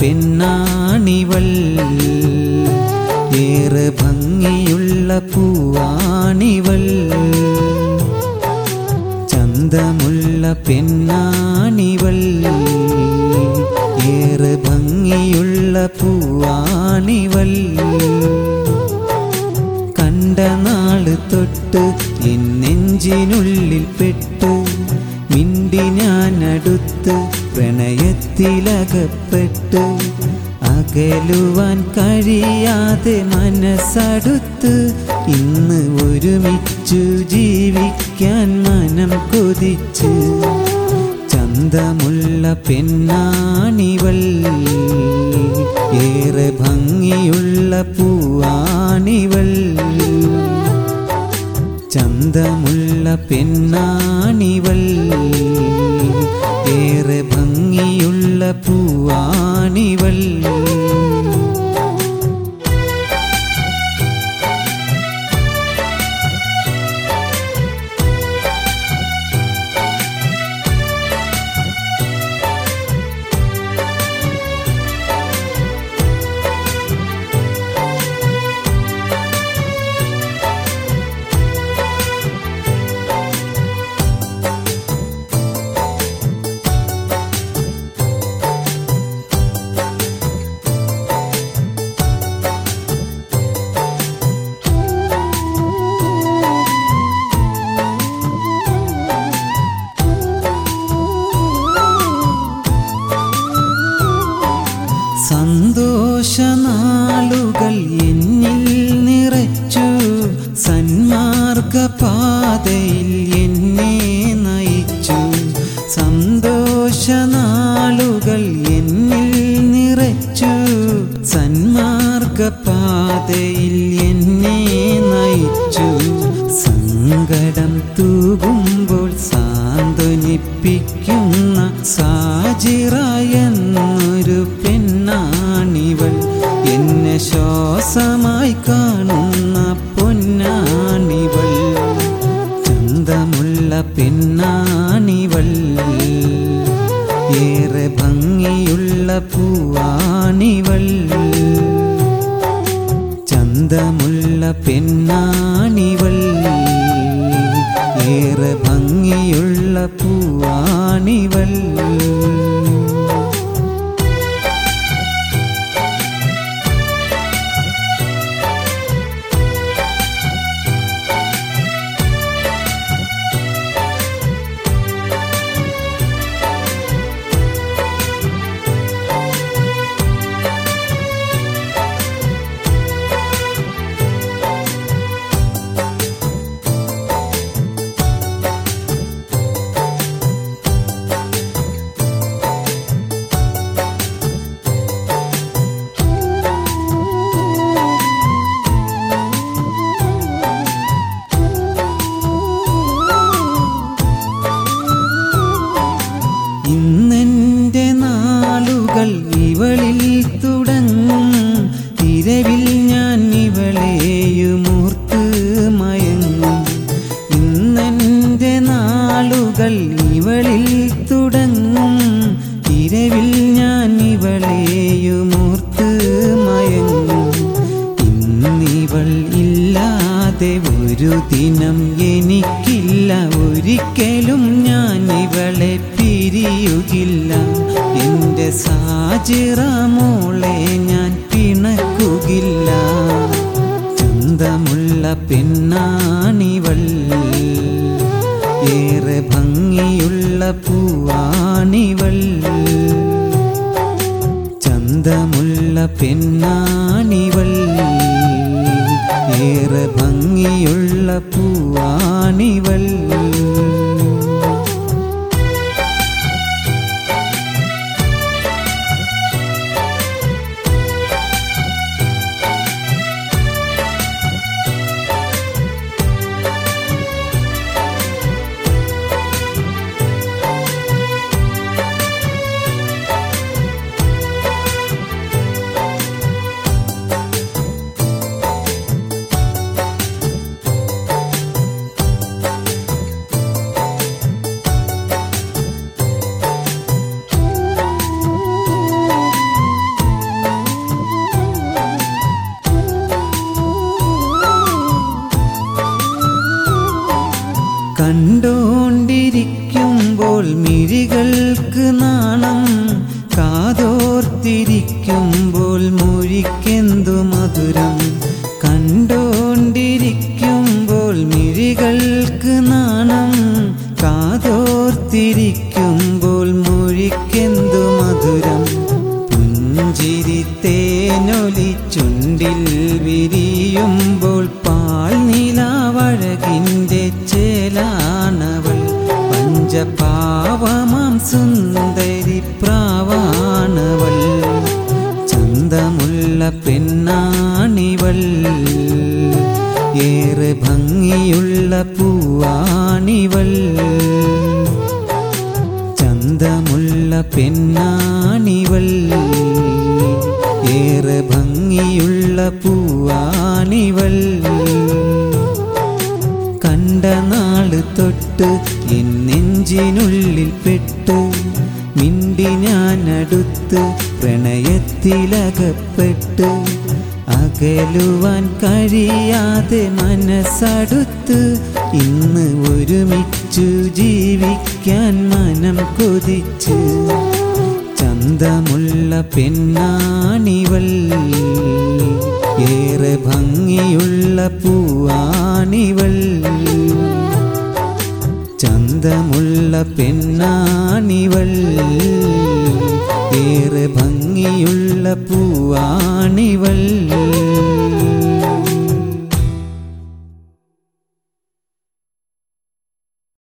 പെണ്ണാണിവൾ ഏറെ ഭംഗിയുള്ള പൂവാണിവൾ ചന്തമുള്ള പെണ്ണാണിവൾ ഏറെ ഭംഗിയുള്ള പൂവാണിവൾ കണ്ട നാള് തൊട്ട് എൻ നെഞ്ചിനുള്ളിൽ പെട്ട് മിണ്ടി ഞാൻ അടുത്ത് പ്രണയത്തിലകപ്പെട്ട് അകലുവാൻ കഴിയാതെ മനസ്സടുത്ത് ഇന്ന് ഒരുമിച്ചു ജീവിക്കാൻ മനം കൊതിച്ച് ചന്തമുള്ള പെണ്ണാണിവൾ ഏറെ ഭംഗിയുള്ള പൂവാണിവൾ ചന്തമുള്ള പെണ്ണാണിവൾ ഏറെ ഭംഗിയുള്ള പൂവാണിവൾ സന്തോഷനാളുകൾ എന്നിൽ നിറച്ചു സന്മാർഗ പാതയിൽ എന്നെ നയിച്ചു സന്തോഷനാളുകൾ എന്നിൽ നിറച്ചു സന്മാർഗ പാതയിൽ എന്നെ നയിച്ചു സങ്കടം തൂകുമ്പോൾ സാന്ത്വനിപ്പിക്കുന്ന സാജിറായെന്നൊരു പെണ്ണാണിവൾ എന്നെ ശ്വാസമായി കാണുന്ന പൊന്നാണിവൾ ചന്തമുള്ള പെണ്ണാണിവൾ ഏറെ ഭംഗിയുള്ള പൂവാണിവൾ ചന്തമുള്ള പെണ്ണാണിവൾ ഏറെ ഭംഗിയുള്ള പൂവാണിവൾ ഇന്നെൻ്റെ നാളുകൾ ഇവളിൽ തുടങ്ങും ഇരവിൽ ഞാൻ ഇവളെയുമൂർത്ത് മയങ്ങും ഇന്നെൻ്റെ നാളുകൾ ഇവളിൽ തുടങ്ങും ഇരവിൽ ഞാൻ ഇവളെയുമൂർത്ത് മയങ്ങും ഇന്നിവൾ ഇല്ലാതെ ഒരു ദിനം എനിക്കില്ല ഒരിക്കലും ഞാൻ ഇവളെ പിരിയുകില്ല എൻ്റെ സാജിറ മോളെ ഞാൻ പിണക്കുകില്ല ചന്തമുള്ള പെണ്ണാണിവൾ ഏറെ ഭംഗിയുള്ള പൂവാണിവൾ ചന്തമുള്ള പെണ്ണാണിവൾ ഏറെ ഭംഗിയുള്ള പൂവാണിവൾ ചിരിക്കുമ്പോൾ മൊഴിക്കെന്തു മധുരം കണ്ടോണ്ടിരിക്കുമ്പോൾ മിഴികൾക്ക് നാണം കാതോർത്തിരിക്കുമ്പോൾ മൊഴിക്കെന്തു മധുരം പുഞ്ചിരി തേനൊലി ചുണ്ടിൽ വിരിയുമ്പോൾ പാൽ നിലാവഴകിൻ്റെ ചേലാണവൾ പഞ്ചപാവമാം സുന്ദരി പ്രാവാണവൾ ചന്തമുള്ള പെണ്ണാണിവൾ ഏറെ ഭംഗിയുള്ള പൂവാണിവൾ ചന്തമുള്ള പെണ്ണാണിവൾ ഏറെ ഭംഗിയുള്ള പൂവാണിവൾ കണ്ട നാള് തൊട്ട് എൻ നെഞ്ചിനുള്ളിൽ പെട്ട് മിണ്ടി ഞാൻ അടുത്ത് പ്രണയത്തിലകപ്പെട്ട് അകലുവാൻ കഴിയാതെ മനസ്സടുത്ത് ഇന്ന് ഒരുമിച്ചു ജീവിക്കാൻ മനം കൊതിച്ച് ചന്തമുള്ള പെണ്ണാണിവൾ ഏറെ ഭംഗിയുള്ള പൂവാണിവൾ ചന്തമുള്ള പെണ്ണാണിവൾ ഏറെ ഭംഗിയുള്ള പൂവാണിവൾ